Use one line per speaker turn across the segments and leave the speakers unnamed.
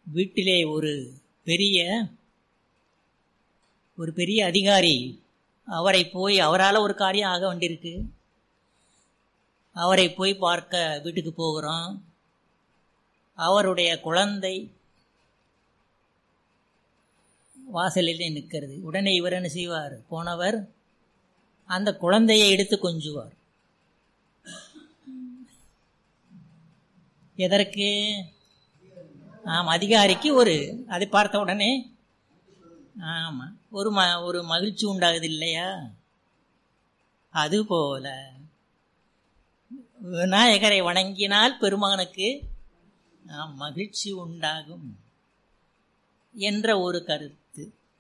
வீட்டிலே ஒரு பெரிய ஒரு பெரிய அதிகாரி அவரை போய் அவரால் ஒரு காரியம் ஆக வேண்டியிருக்கு அவரை போய் பார்க்க வீட்டுக்கு போகிறோம் அவருடைய குழந்தை வாசலில் நிற்கிறது உடனே இவர் என்ன செய்வார் போனவர் அந்த குழந்தையை எடுத்து கொஞ்சுவார் எதற்கு ஆமாம் அதிகாரிக்கு ஒரு அதை பார்த்த உடனே ஆமாம் ஒரு ம ஒரு மகிழ்ச்சி உண்டாகுது இல்லையா அதுபோல விநாயகரை வணங்கினால் பெருமானுக்கு மகிழ்ச்சி உண்டாகும் என்ற ஒரு கருத்து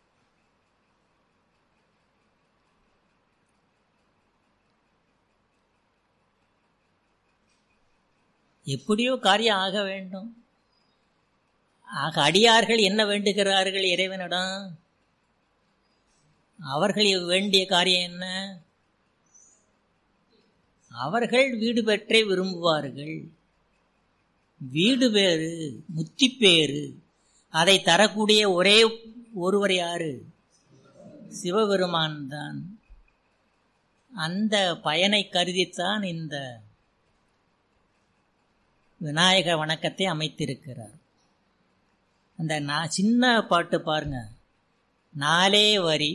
எப்படியோ காரியம் ஆக வேண்டும் ஆக அடியார்கள் என்ன வேண்டுகிறார்கள் இறைவனிடம் அவர்கள் வேண்டிய காரியம் என்ன அவர்கள் வீடு பெற்றே விரும்புவார்கள் வீடு பேரு முத்தி பேரு அதை தரக்கூடிய ஒரே ஒருவர் யாரு சிவபெருமான் தான் அந்த பயனை கருதித்தான் இந்த விநாயக வணக்கத்தை அமைத்திருக்கிறார் அந்த நான் சின்ன பாட்டு பாருங்க நாலே வரி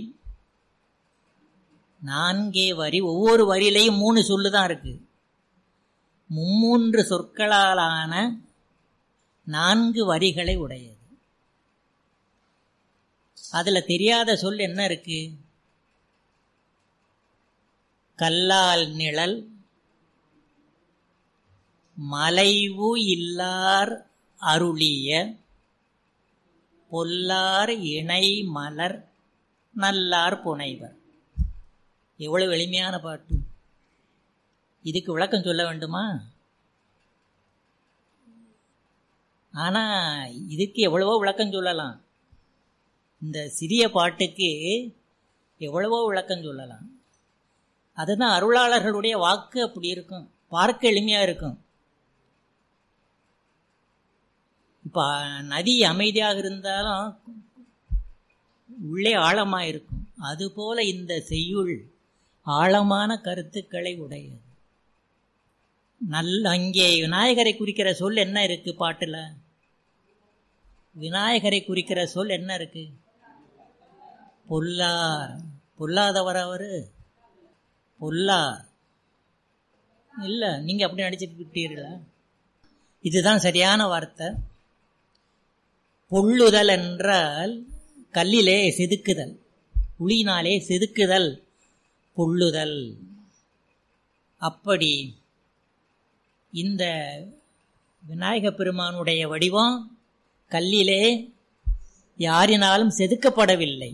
நான்கே வரி ஒவ்வொரு வரியிலையும் மூணு சொல்லு தான் இருக்கு மும்மூன்று சொற்களாலான நான்கு வரிகளை உடையது அதுல தெரியாத சொல் என்ன இருக்கு கல்லால் நிழல் மலைவு இல்லார் அருளிய பொல்லார் இணை மலர் நல்லார் புனைவர் எவ்வளவு எளிமையான பாட்டு இதுக்கு விளக்கம் சொல்ல வேண்டுமா ஆனா இதுக்கு எவ்வளவோ விளக்கம் சொல்லலாம் இந்த சிறிய பாட்டுக்கு எவ்வளவோ விளக்கம் சொல்லலாம் அதுதான் அருளாளர்களுடைய வாக்கு அப்படி இருக்கும் பார்க்க எளிமையா இருக்கும் இப்ப நதி அமைதியாக இருந்தாலும் உள்ளே ஆழமாக இருக்கும் அதுபோல இந்த செய்யுள் ஆழமான கருத்துக்களை உடையது நல்ல அங்கே விநாயகரை குறிக்கிற சொல் என்ன இருக்கு பாட்டுல விநாயகரை குறிக்கிற சொல் என்ன இருக்கு பொல்லார் பொல்லாதவர் அவரு பொல்லார் இல்ல நீங்க அப்படி நடிச்சுக்கிட்டீர்களா இதுதான் சரியான வார்த்தை பொள்ளுதல் என்றால் கல்லிலே செதுக்குதல் உளியினாலே செதுக்குதல் பொள்ளுதல் அப்படி இந்த விநாயக பெருமானுடைய வடிவம் கல்லிலே யாரினாலும் செதுக்கப்படவில்லை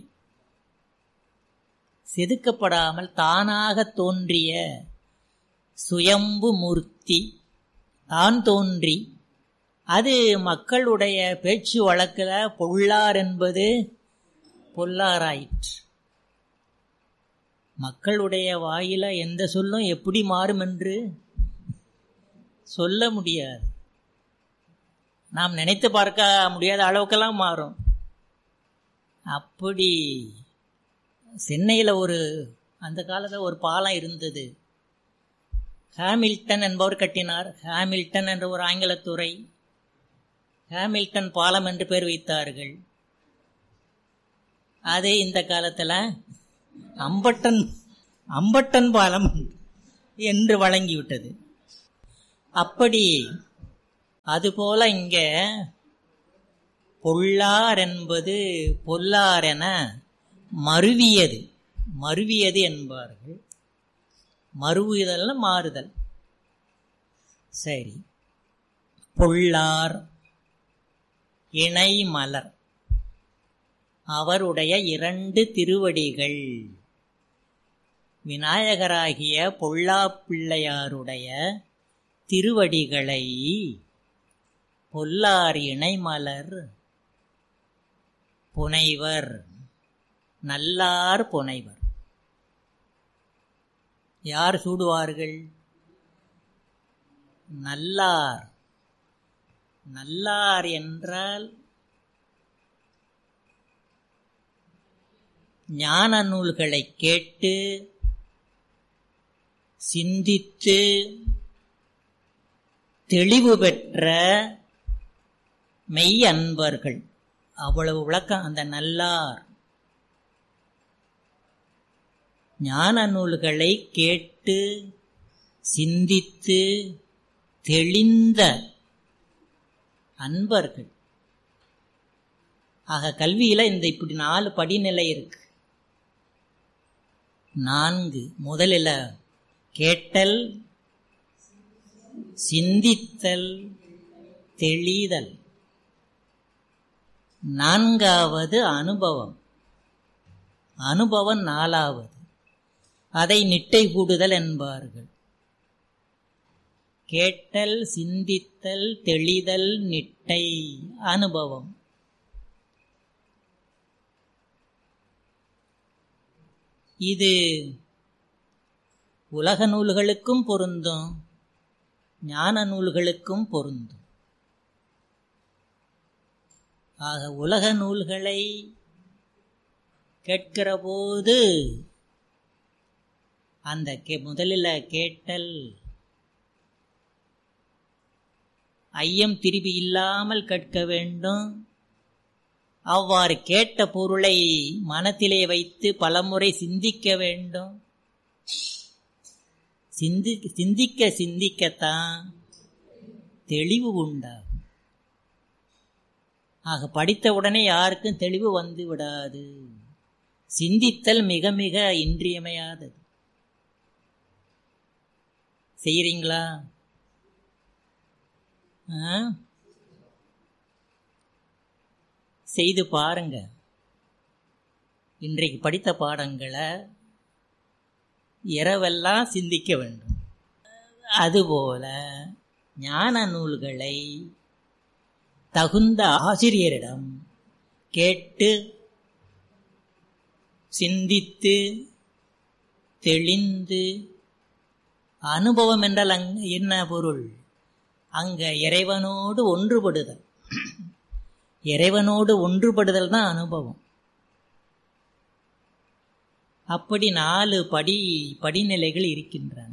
செதுக்கப்படாமல் தானாக தோன்றிய சுயம்பு மூர்த்தி தான் தோன்றி அது மக்களுடைய பேச்சு வழக்கில் பொள்ளார் என்பது பொல்லாராயிற்று மக்களுடைய வாயில எந்த சொல்லும் எப்படி மாறும் என்று சொல்ல முடியாது நாம் நினைத்து பார்க்க முடியாத அளவுக்கெல்லாம் மாறும் அப்படி சென்னையில் ஒரு அந்த காலத்தில் ஒரு பாலம் இருந்தது ஹாமில்டன் என்பவர் கட்டினார் ஹாமில்டன் என்ற ஒரு ஆங்கிலத்துறை ஹாமில்டன் பாலம் என்று பெயர் வைத்தார்கள் அது இந்த காலத்தில் அம்பட்டன் அம்பட்டன் பாலம் என்று வழங்கிவிட்டது அப்படி அதுபோல இங்க பொல்லார் என்பது பொல்லார் என மருவியது மருவியது என்பார்கள் மருவுதல் மாறுதல் சரி பொள்ளார் இணை மலர் அவருடைய இரண்டு திருவடிகள் விநாயகராகிய பொல்லா பிள்ளையாருடைய திருவடிகளை பொல்லார் இணைமலர் புனைவர் நல்லார் புனைவர் யார் சூடுவார்கள் நல்லார் நல்லார் என்றால் ஞான நூல்களை கேட்டு சிந்தித்து தெளிவு பெற்ற மெய் அன்பர்கள் அவ்வளவு விளக்கம் அந்த நல்லார் ஞான நூல்களை கேட்டு சிந்தித்து தெளிந்த அன்பர்கள் ஆக கல்வியில இந்த இப்படி நாலு படிநிலை இருக்கு நான்கு முதலில் கேட்டல் சிந்தித்தல் தெளிதல் நான்காவது அனுபவம் அனுபவம் நாலாவது அதை நிட்டை கூடுதல் என்பார்கள் கேட்டல் சிந்தித்தல் தெளிதல் நிட்டை அனுபவம் இது உலக நூல்களுக்கும் பொருந்தும் ஞான நூல்களுக்கும் பொருந்தும் ஆக உலக நூல்களை கேட்கிற போது அந்த கே முதலில் கேட்டல் ஐயம் திருப்பி இல்லாமல் கேட்க வேண்டும் அவ்வாறு கேட்ட பொருளை மனத்திலே வைத்து பலமுறை சிந்திக்க வேண்டும் சிந்தி சிந்திக்க சிந்திக்கத்தான் தெளிவு உண்டாகும் ஆக படித்த உடனே யாருக்கும் தெளிவு வந்து விடாது சிந்தித்தல் மிக மிக இன்றியமையாதது செய்யறீங்களா செய்து பாருங்க இன்றைக்கு படித்த பாடங்களை இரவெல்லாம் சிந்திக்க வேண்டும் அதுபோல ஞான நூல்களை தகுந்த ஆசிரியரிடம் கேட்டு சிந்தித்து தெளிந்து அனுபவம் என்றால் அங்க என்ன பொருள் அங்க இறைவனோடு ஒன்றுபடுதல் இறைவனோடு ஒன்றுபடுதல் தான் அனுபவம் அப்படி நாலு படி படிநிலைகள் இருக்கின்றன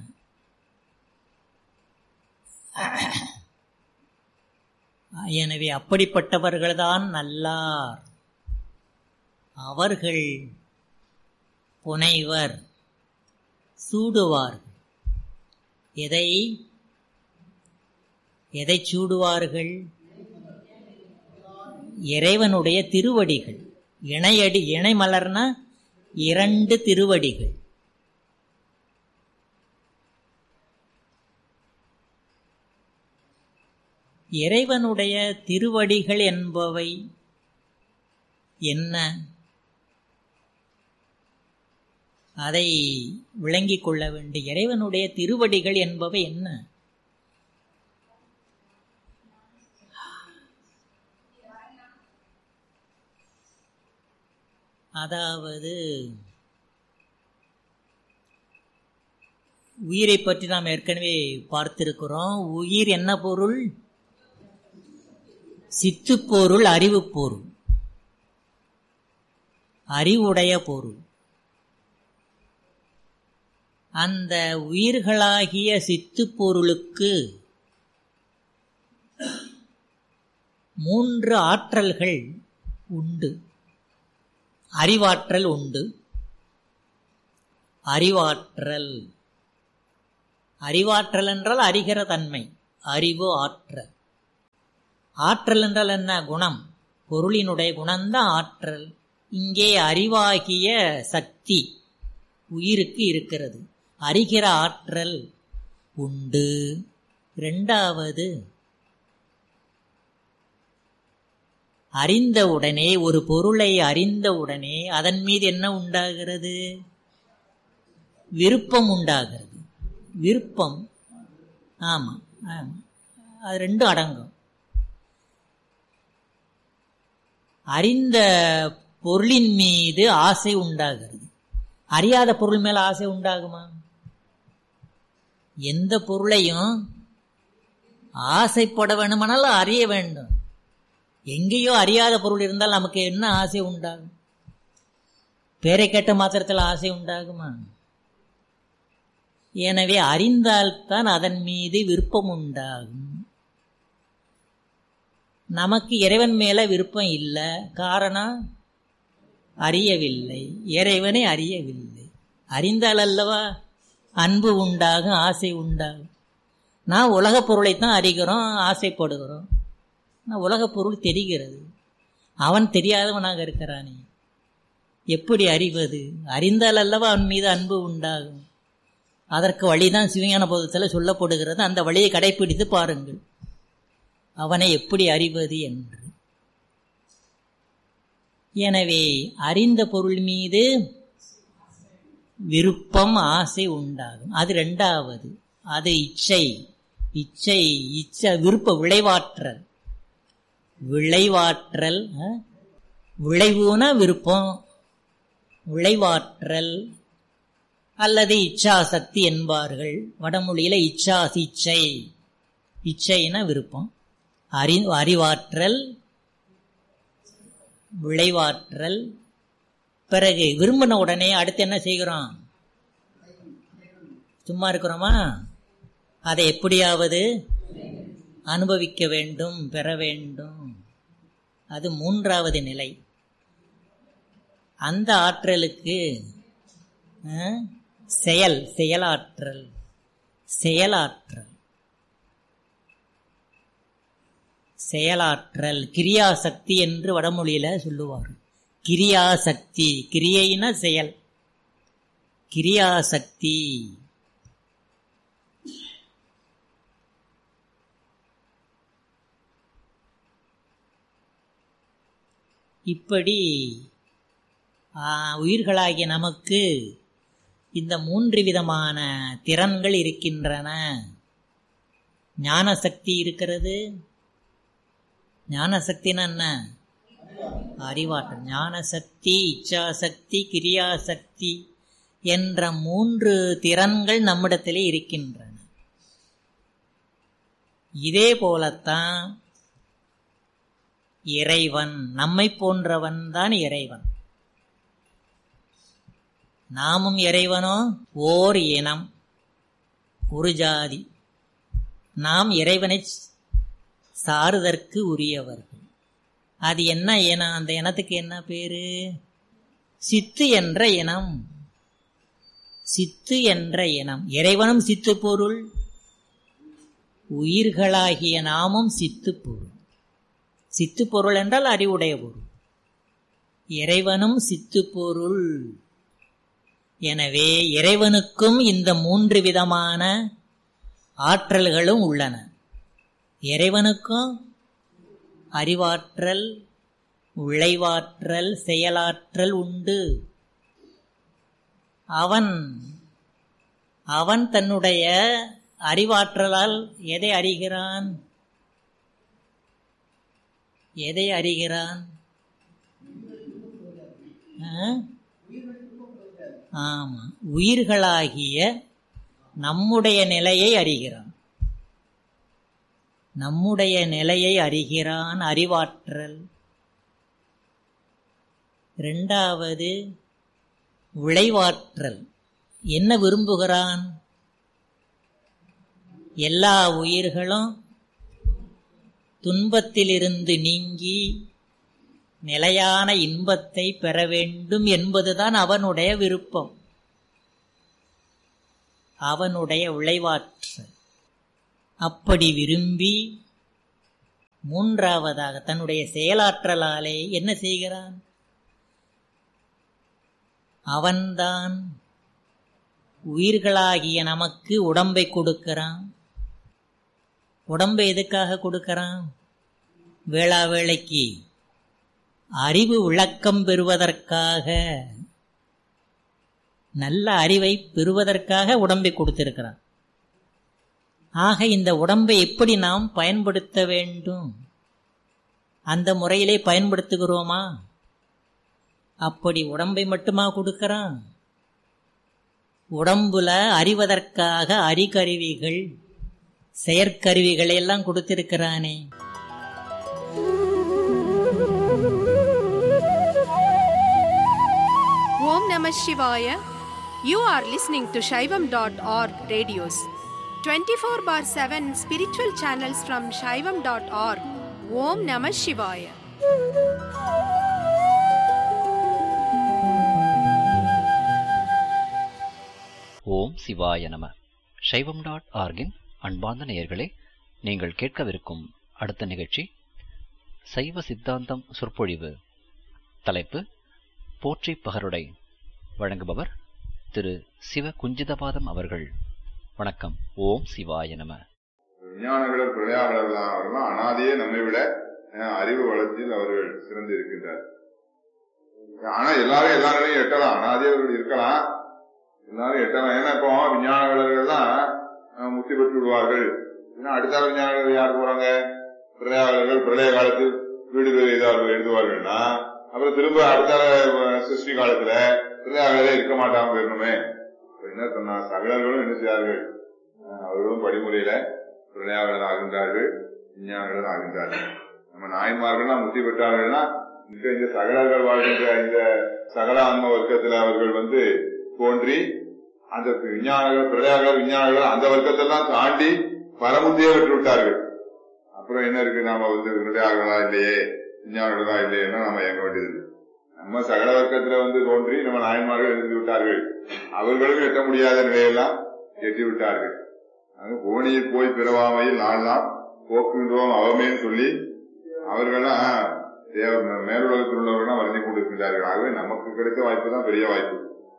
எனவே அப்படிப்பட்டவர்கள்தான் நல்லார் அவர்கள் புனைவர் சூடுவார்கள் எதை எதை சூடுவார்கள் இறைவனுடைய திருவடிகள் இணையடி இணை மலர்னா இரண்டு திருவடிகள் இறைவனுடைய திருவடிகள் என்பவை என்ன அதை விளங்கிக் கொள்ள வேண்டிய இறைவனுடைய திருவடிகள் என்பவை என்ன அதாவது உயிரை பற்றி நாம் ஏற்கனவே பார்த்திருக்கிறோம் உயிர் என்ன பொருள் சித்து பொருள் அறிவு பொருள் அறிவுடைய பொருள் அந்த உயிர்களாகிய சித்து பொருளுக்கு மூன்று ஆற்றல்கள் உண்டு அறிவாற்றல் உண்டு அறிவாற்றல் அறிவாற்றல் என்றால் அறிகிற தன்மை அறிவு ஆற்றல் ஆற்றல் என்றால் என்ன குணம் பொருளினுடைய குணம்தான் ஆற்றல் இங்கே அறிவாகிய சக்தி உயிருக்கு இருக்கிறது அறிகிற ஆற்றல் உண்டு இரண்டாவது அறிந்தவுடனே ஒரு பொருளை அறிந்தவுடனே அதன் மீது என்ன உண்டாகிறது விருப்பம் உண்டாகிறது விருப்பம் ஆமாம் ஆமாம் அது ரெண்டும் அடங்கும் அறிந்த பொருளின் மீது ஆசை உண்டாகிறது அறியாத பொருள் மேல ஆசை உண்டாகுமா எந்த பொருளையும் ஆசைப்பட வேண்டுமானாலும் அறிய வேண்டும் எங்கேயோ அறியாத பொருள் இருந்தால் நமக்கு என்ன ஆசை உண்டாகும் பேரை கேட்ட மாத்திரத்தில் ஆசை உண்டாகுமா எனவே அறிந்தால்தான் அதன் மீது விருப்பம் உண்டாகும் நமக்கு இறைவன் மேல விருப்பம் இல்லை காரணம் அறியவில்லை இறைவனை அறியவில்லை அறிந்தால் அல்லவா அன்பு உண்டாகும் ஆசை உண்டாகும் நான் உலகப் பொருளைத்தான் அறிகிறோம் ஆசைப்படுகிறோம் நான் உலகப் பொருள் தெரிகிறது அவன் தெரியாதவனாக இருக்கிறானே எப்படி அறிவது அறிந்தால் அல்லவா அவன் மீது அன்பு உண்டாகும் அதற்கு வழிதான் சிவஞான போதத்தில் சொல்லப்படுகிறது அந்த வழியை கடைபிடித்து பாருங்கள் அவனை எப்படி அறிவது என்று எனவே அறிந்த பொருள் மீது விருப்பம் ஆசை உண்டாகும் அது ரெண்டாவது அது இச்சை இச்சை இச்சை விருப்ப விளைவாற்றல் விளைவாற்றல் விளைவுனா விருப்பம் விளைவாற்றல் அல்லது இச்சாசக்தி என்பார்கள் வடமொழியில இச்சாசி இச்சை இச்சைனா விருப்பம் அறி அறிவாற்றல் விளைவாற்றல் பிறகு விரும்பின உடனே அடுத்து என்ன செய்கிறோம் சும்மா இருக்கிறோமா அதை எப்படியாவது அனுபவிக்க வேண்டும் பெற வேண்டும் அது மூன்றாவது நிலை அந்த ஆற்றலுக்கு செயல் செயலாற்றல் செயலாற்றல் செயலாற்றல் கிரியாசக்தி என்று வடமொழியில சொல்லுவார் கிரியாசக்தி கிரியைன செயல் கிரியாசக்தி இப்படி உயிர்களாகிய நமக்கு இந்த மூன்று விதமான திறன்கள் இருக்கின்றன ஞான சக்தி இருக்கிறது ஞான சக்தினா என்ன அறிவாற்றல் ஞான சக்தி இச்சாசக்தி கிரியாசக்தி என்ற மூன்று திறன்கள் நம்மிடத்திலே இருக்கின்றன இதே போலத்தான் இறைவன் நம்மை போன்றவன் தான் இறைவன் நாமும் இறைவனோ ஓர் இனம் ஒரு ஜாதி நாம் இறைவனை சாருதற்கு உரியவர்கள் அது என்ன இனம் அந்த இனத்துக்கு என்ன பேரு சித்து என்ற இனம் சித்து என்ற இனம் இறைவனும் சித்து பொருள் உயிர்களாகிய நாமும் சித்து பொருள் சித்து பொருள் என்றால் அறிவுடைய பொருள் இறைவனும் சித்து பொருள் எனவே இறைவனுக்கும் இந்த மூன்று விதமான ஆற்றல்களும் உள்ளன இறைவனுக்கும் அறிவாற்றல் விளைவாற்றல் செயலாற்றல் உண்டு அவன் அவன் தன்னுடைய அறிவாற்றலால் எதை அறிகிறான் எதை அறிகிறான் ஆமா உயிர்களாகிய நம்முடைய நிலையை அறிகிறான் நம்முடைய நிலையை அறிகிறான் அறிவாற்றல் இரண்டாவது விளைவாற்றல் என்ன விரும்புகிறான் எல்லா உயிர்களும் துன்பத்திலிருந்து நீங்கி நிலையான இன்பத்தை பெற வேண்டும் என்பதுதான் அவனுடைய விருப்பம் அவனுடைய விளைவாற்றல் அப்படி விரும்பி மூன்றாவதாக தன்னுடைய செயலாற்றலாலே என்ன செய்கிறான் அவன்தான் உயிர்களாகிய நமக்கு உடம்பை கொடுக்கிறான் உடம்பை எதுக்காக கொடுக்கிறான் வேளா வேளைக்கு அறிவு விளக்கம் பெறுவதற்காக நல்ல அறிவை பெறுவதற்காக உடம்பை கொடுத்திருக்கிறான் ஆக இந்த உடம்பை எப்படி நாம் பயன்படுத்த வேண்டும் அந்த முறையிலே பயன்படுத்துகிறோமா அப்படி உடம்பை மட்டுமா கொடுக்கிறான் உடம்புல அறிவதற்காக அறிகருவிகள் செயற்கருவிகளை எல்லாம் கொடுத்திருக்கிறானே
ஓம் Shivaya. You are listening to Shaivam.org radios. 24 bar 7 spiritual channels from Shaivam.org. Om Namah Shivaya.
ஓம் சிவாய நம சைவம் டாட் ஆர்கின் அன்பார்ந்த நேயர்களே நீங்கள் கேட்கவிருக்கும் அடுத்த நிகழ்ச்சி சைவ சித்தாந்தம் சொற்பொழிவு தலைப்பு போற்றி பகருடை வழங்குபவர் திரு சிவ குஞ்சிதபாதம் அவர்கள் வணக்கம் ஓம் சிவாய நம
விஞ்ஞானங்களர் பிரளையாளர்கள் அவர்கள் அனாதையே நம்மை விட அஹ், அறிவு வளர்ச்சியில் அவர்கள் சிறந்து இருக்கின்றார் ஆனா எல்லாரும் எல்லா நிலையும் எட்டலாம் அனாதையே அவர்கள் இருக்கலாம் எல்லாரும் எட்டலாம் ஏன்னா இப்போ விஞ்ஞானங்களர்கள்லாம் அஹ், முக்தி பெற்று விடுவார்கள் ஏன்னா அடுத்த விஞ்ஞானங்கள் யார் போறாங்க பிரளையாளர்கள் பிரளய காலத்தில் வீடு எழுதார்கள் எழுதுவார்கள்னா அப்புறம் திரும்ப அடுத்த அஹ், சிருஷ்டி காலத்துல பிரளையாளர்களே இருக்க மாட்டாம போயிடணுமே இப்ப என்ன சொன்னா சகலர்களும் என்ன செய்யார்கள் அஹ், அவர்களும் படிமுறையில பிரளயாளர் ஆகின்றார்கள் விஞ்ஞானங்கள் ஆகின்றார்கள் நம்ம நாயன்மார்கள்லாம் முத்தி பெற்றார்கள்னா இந்த இந்த சகலர்கள் வாழ்கின்ற இந்த சகல ஆன்ம வர்க்கத்துல அவர்கள் வந்து தோன்றி அந்த விஞ்ஞானங்கள் பிரளயாளர் விஞ்ஞானங்கள் அந்த வர்க்கத்தெல்லாம் தாண்டி பரமுத்தியே பெற்று விட்டார்கள் அப்புறம் என்ன இருக்கு நாம வந்து பிரளயாளர்களா இல்லையே விஞ்ஞானங்களா இல்லையேன்னா நாம எங்க வேண்டியது நம்ம சகல வர்க்கத்துல வந்து தோன்றி நம்ம நாயன்மார்கள் எழுந்து விட்டார்கள் அவர்களும் எட்ட முடியாத நிலையெல்லாம் எட்டி விட்டார்கள் அது கோணியில் போய் பிறவாமையில் நாள் நாம் போக்குகின்றோம் அவமேன்னு சொல்லி அவர்கள்லாம் தேவ மேலுலகத்தில் உள்ளவர்கள்லாம் வருந்தி கொண்டிருக்கின்றார்கள் ஆகவே நமக்கு கிடைத்த வாய்ப்பு தான் பெரிய வாய்ப்பு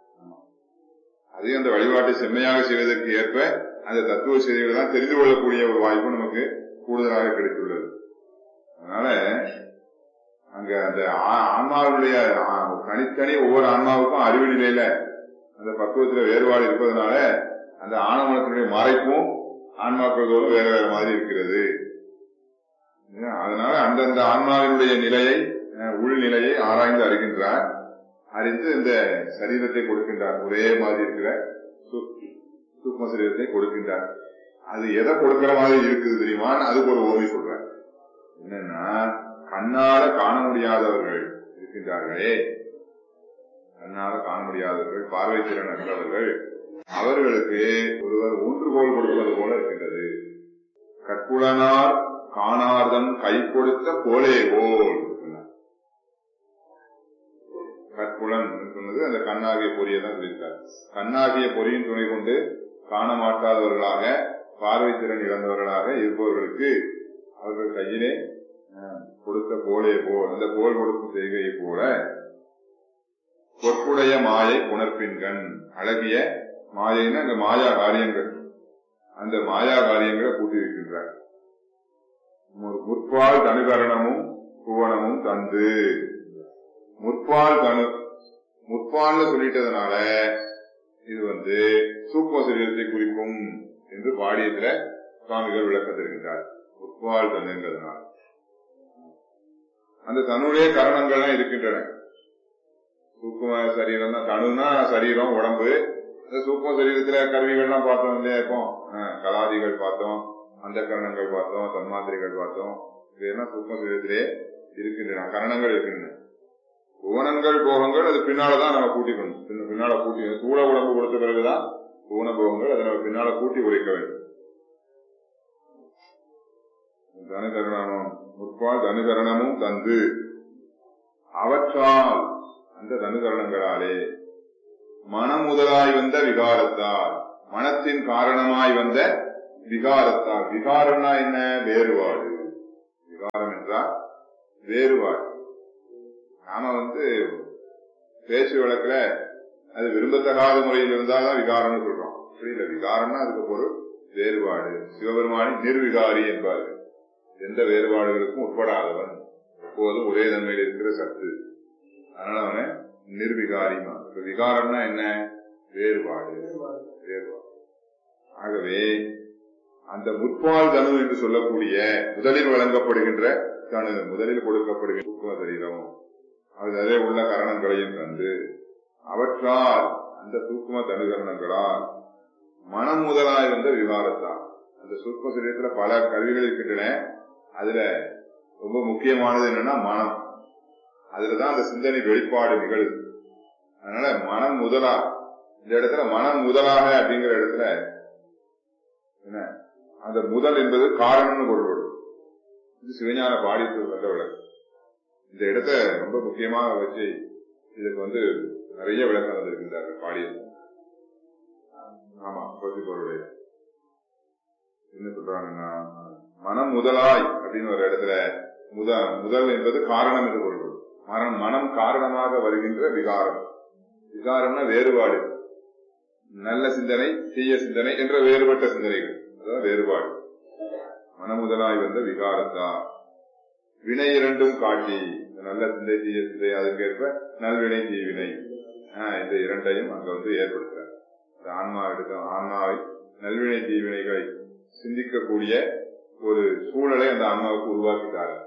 அதையும் அந்த வழிபாட்டை செம்மையாக செய்வதற்கு ஏற்ப அந்த தத்துவ செய்திகளை தான் தெரிந்து கொள்ளக்கூடிய ஒரு வாய்ப்பு நமக்கு கூடுதலாக கிடைத்துள்ளது அதனால அங்க அந்த ஆ- ஆன்மாவுடைய ஆ, தனித்தனி ஒவ்வொரு ஆன்மாவுக்கும் அறிவு நிலையில அந்த பக்குவத்துல வேறுபாடு இருப்பதனால அந்த ஆணவனத்தினுடைய மறைப்பும் ஆன்மாக்களோடு வேற வேற மாதிரி இருக்கிறது ஏன், அதனால அந்தந்த ஆன்மாவினுடைய நிலையை அஹ், உள்நிலையை ஆராய்ந்து அறிகின்றார் அறிந்து இந்த சரீரத்தை கொடுக்கின்றார் ஒரே மாதிரி இருக்கிற சு- சூக்ம சரீரத்தை கொடுக்கின்றார் அது எதை கொடுக்கிற மாதிரி இருக்குது தெரியுமா அதுக்கு ஒரு ஓமை சொல்றார் என்னன்னா கண்ணால காண முடியாதவர்கள் இருக்கின்றார்களே கண்ணால காண முடியாதவர்கள் பார்வை திறன் அற்றவர்கள் அவர்களுக்கு ஒருவர் ஊன்றுகோல் கொடுப்பது போல இருக்கின்றது கற்புலனார் காணார்தம் கை கொடுத்த கோலே போல் சொன்னார். கற்புலன் சொன்னது அந்த கண்ணாகிய பொறியை தான் சொல்லியிருக்கார் கண்ணாகிய பொறியின் துணை கொண்டு காண மாட்டாதவர்களாக பார்வை திறன் இழந்தவர்களாக இருப்பவர்களுக்கு அவர்கள் கையிலே அஹ், கொடுத்த கோலே போல் அந்த கோல் கொடுக்கும் செய்கையை போல பொற்புடைய மாயை புணர்ப்பின்கண் அழகிய மாயைன்னா அந்த மாயா காரியங்கள் அந்த மாயா காரியங்களை கூட்டி வைக்கின்றார் மு- முற்பால் தனுகரணமும் புவனமும் தந்து முற்பால் தனு முற்பால்னு சொல்லிட்டதுனால இது வந்து சூப்ப சரீரத்தை குறிக்கும் என்று பாடியதுல சுவாமிகள் விளக்கம் தருகின்றார் முற்பால் தனுங்கிறதுனால அந்த தன்னுடைய கரணங்கள்லாம் இருக்கின்றன சூக்கும சரீரம் தான் தனுனா சரீரம் உடம்பு இந்த சூக்கும சரீரத்துல கருவிகள்லாம் பார்த்தோம் இல்லையா இப்போ அஹ், கலாதிகள் பார்த்தோம் அந்த கரணங்கள் பார்த்தோம் தன்மாத்திரைகள் பார்த்தோம் இதெல்லாம் சூக்கும சரீரத்திலே இருக்கின்றன கரணங்கள் இருக்கின்றன புவனங்கள் போகங்கள் அது பின்னாலதான் நம்ம கூட்டிக்கணும் பின்ன- பின்னால கூட்டி சூழ உடம்பு கொடுத்த பிறகுதான் புவன போகங்கள் அதை நம்ம பின்னால கூட்டி உரைக்க வேண்டும் தனுகரணம் முற்பால் தனுகரணமும் தந்து அவற்றால் அந்த தனுகரணங்களாலே மனம் முதலாய் வந்த விகாரத்தால் மனத்தின் காரணமாய் வந்த விகாரத்தால் விகாரம்னா என்ன வேறுபாடு விகாரம் என்றால் வேறுபாடு நாம வந்து பேச்சு வழக்குல அது விரும்பத்தகாத முறையில் இருந்தால்தான் விகாரம்னு சொல்றோம் அப்படி இல்ல விகாரம்னா அதுக்கு பொருள் வேறுபாடு சிவபெருமானி நிர்விகாரி என்பார்கள் எந்த வேறுபாடுகளுக்கும் உட்படாதவன் எப்போதும் ஒரே தன்மையில் இருக்கிற சத்து அதனால அவனை நிர்விகாரிமா இப்ப விகாரம்னா என்ன வேறுபாடு வேறுபாடு ஆகவே அந்த முற்பால் தனு என்று சொல்லக்கூடிய முதலில் வழங்கப்படுகின்ற தனு முதலில் கொடுக்கப்படுகின்ற சூக்ம சரீரம் அதிலே உள்ள கரணங்களையும் தந்து அவற்றால் அந்த சூக்ம தனுகரணங்களால் மனம் முதலாய் வந்த விகாரத்தால் அந்த சூக்ம சரீரத்துல பல கருவிகள் இருக்கின்றன அதுல ரொம்ப முக்கியமானது என்னன்னா மனம் அதுலதான் அந்த சிந்தனை வெளிப்பாடு நிகழுது அதனால மனம் முதலா இந்த இடத்துல மனம் முதலாக அப்படிங்கிற இடத்துல என்ன அந்த முதல் என்பது காரணம்னு பொருள்படும் இது சிவஞான பாடித்து வந்த விளக்கம் இந்த இடத்த ரொம்ப முக்கியமாக வச்சு இதுக்கு வந்து நிறைய விளக்கம் வந்திருக்கின்றார்கள் பாடியது ஆமா பகுதி பொருளுடைய என்ன சொல்றாங்கன்னா மனம் முதலாய் அப்படின்னு ஒரு இடத்துல முத முதல் என்பது காரணம் என்று பொருள்படும் மனம் மனம் காரணமாக வருகின்ற விகாரம் விகாரம்னா வேறுபாடு நல்ல சிந்தனை தீய சிந்தனை என்ற வேறுபட்ட சிந்தனைகள் அதான் வேறுபாடு மனமுதலாய் வந்த விகாரத்தா வினை இரண்டும் காட்டி நல்ல சிந்தை தீய சிந்தை அதற்கேற்ப நல்வினை தீவினை ஆஹ் இந்த இரண்டையும் அங்க வந்து ஏற்படுத்துறார் இந்த ஆன்மா எடுக்க ஆன்மாவை நல்வினை தீவினைகளை சிந்திக்கக்கூடிய ஒரு சூழலை அந்த ஆன்மாவுக்கு உருவாக்கிட்டாரு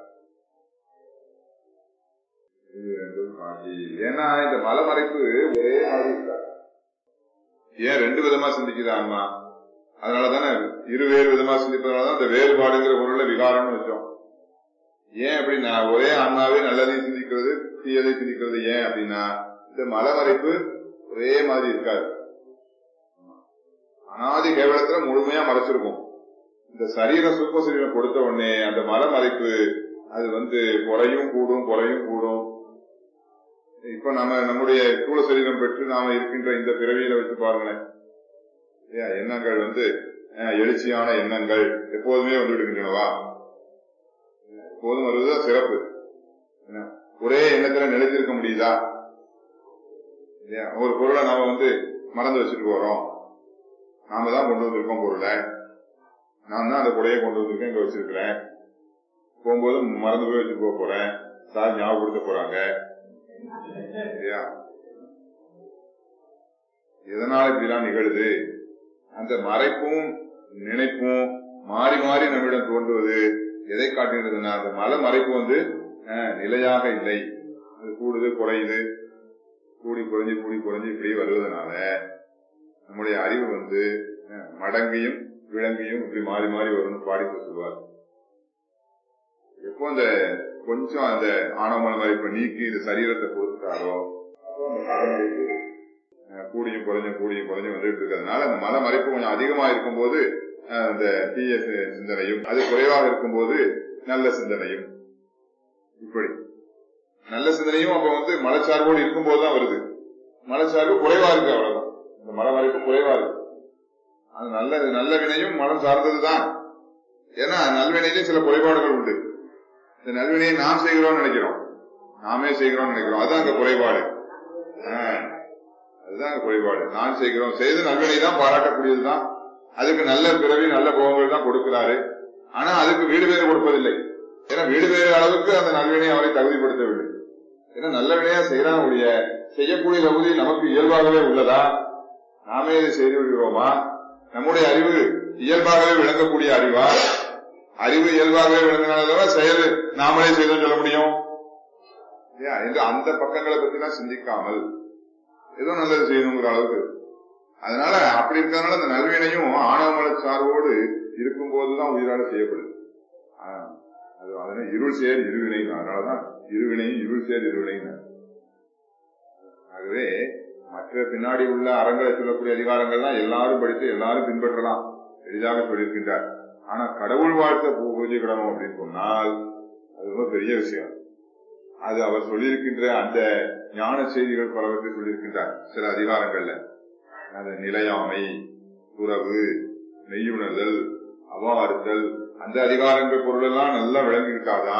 இது ரெண்டும் காட்டி ஏன்னா இந்த மலமறைப்பு ஒரே மாதிரி இருக்காது ஏன் ரெண்டு விதமா சிந்திக்குது ஆன்மா அதனாலதானே இருவேறு விதமா சிந்திப்பதனாலதான் இந்த வேறுபாடுங்கிற பொருள்ல விகாரம்னு வச்சோம் ஏன் அப்படின்னா ஒரே ஆன்மாவே நல்லதையும் சிந்திக்கிறது தீயதை சிந்திக்கிறது ஏன் அப்படின்னா இந்த மலமறைப்பு ஒரே மாதிரி இருக்காது அனாதி கேவலத்துல முழுமையா மறைச்சிருக்கும் இந்த சரீர சூப்ப சரீரம் கொடுத்த உடனே அந்த மலமறைப்பு அது வந்து குறையும் கூடும் குறையும் கூடும் இப்ப நம்ம நம்முடைய ஸ்தூல சரீரம் பெற்று நாம இருக்கின்ற இந்த பிறவியில வச்சு பாருங்களேன் இல்லையா எண்ணங்கள் வந்து அஹ், எழுச்சியான எண்ணங்கள் எப்போதுமே வந்து விடுகின்றனவா எப்போதும் வருவதுதான் சிறப்பு என்ன, ஒரே எண்ணத்துல நிலைத்திருக்க முடியுதா இல்லையா ஒரு பொருளை நாம வந்து மறந்து வச்சுட்டு போறோம் நாம தான் கொண்டு வந்திருக்கோம் பொருளை நான் தான் அந்த குடையை கொண்டு வந்திருக்கேன் இங்க வச்சிருக்கிறேன் போகும்போது மறந்து போய் வச்சுட்டு போக போறேன் சார் ஞாபகப்படுத்த போறாங்க இல்லையா எதனால இப்படிலாம் நிகழுது அந்த மறைப்பும் நினைப்பும் மாறி மாறி நம்மிடம் தோன்றுவது எதை காட்டுகிறதுனா அந்த மலை மறைப்பு வந்து அஹ், நிலையாக இல்லை அது கூடுது குறையுது கூடி குறைஞ்சு கூடி குறைஞ்சு இப்படி வருவதனால நம்முடைய அறிவு வந்து அஹ், மடங்கியும் விளங்கியும் இப்படி மாறி மாறி வரும்னு பாடித்து சொல்வார் எப்போ அந்த கொஞ்சம் அந்த ஆணவமன மறைப்பை நீக்கி இந்த சரீரத்தை கொடுத்துட்டாரோ அப்போ அந்த மலைமறைப்பு, அஹ், கூடியும் குறைஞ்சும் கூடியும் குறைஞ்சும் வந்துட்டு இருக்கிறதுனால அந்த மன மறைப்பு கொஞ்சம் அதிகமா இருக்கும்போது அஹ், அந்த தீய சி- சிந்தனையும் அது குறைவாக இருக்கும்போது நல்ல சிந்தனையும் இப்படி நல்ல சிந்தனையும் அப்ப வந்து மனச்சார்போடு இருக்கும்போது தான் வருது மனச்சார்பு குறைவா இருக்கு அவ்வளவுதான் இந்த மனமறைப்பு குறைவா இருக்கு அது நல்ல நல்ல வினையும் மனம் சார்ந்ததுதான் ஏன்னா நல்வினையிலும் சில குறைபாடுகள் உண்டு இந்த நல்வினையை நாம் செய்கிறோம்னு நினைக்கிறோம் நாமே செய்கிறோம்னு நினைக்கிறோம் அதுதான் அங்க குறைபாடு ஆஹ், அதுதான் அங்க குறைபாடு நான் செய்கிறோம் செய்து நல்வினை தான் பாராட்டக்கூடியதுதான் அதுக்கு நல்ல பிறவி நல்ல போகங்கள் தான் கொடுக்கிறாரு ஆனா அதுக்கு வீடு பேறு கொடுப்பதில்லை ஏன்னா வீடு பேறு அளவுக்கு அந்த நல்வினை அவரை தகுதிப்படுத்தவில்லை ஏன்னா நல்ல வினையா செய்யறான் ஒழிய செய்யக்கூடிய தகுதி நமக்கு இயல்பாகவே உள்ளதா நாமே இதை செய்து விடுகிறோமா நம்முடைய அறிவு இயல்பாகவே விளங்கக்கூடிய அறிவா அறிவு இயல்பாகவே விளங்கினால்தான் செயல் நாமளே செய்தோம் சொல்ல முடியும் இல்லையா? என்று அந்த பக்கங்களை பத்தி எல்லாம் சிந்திக்காமல் ஏதோ நல்லது செய்யணுங்கிற அளவுக்கு அதனால அப்படி இருக்கிறதுனால அந்த நல்வினையும் ஆணவமல சார்போடு இருக்கும்போதுதான் உயிரால செய்யப்படுது ஆஹ், அது அதனால இருள் சேர் இருவினை அதனாலதான் இருவினையும் இருள் சேர் இருவினை ஆகவே மற்ற பின்னாடி உள்ள அறங்களை சொல்லக்கூடிய அதிகாரங்கள்லாம் எல்லாரும் படித்து எல்லாரும் பின்பற்றலாம் எளிதாக சொல்லியிருக்கின்றார் ஆனா கடவுள் வாழ்த்த பூ- பூஜைக்கிடணும் அப்படின்னு சொன்னால் அது ரொம்ப பெரிய விஷயம் அது அவர் சொல்லியிருக்கின்ற அந்த ஞான செய்திகள் பலவற்றை சொல்லியிருக்கின்றார் சில அதிகாரங்கள்ல அந்த நிலையாமை துறவு மெய்யுணர்தல் அவாறுதல் அந்த அதிகாரங்கள் பொருளெல்லாம் நல்லா விளங்கியிருக்காதான்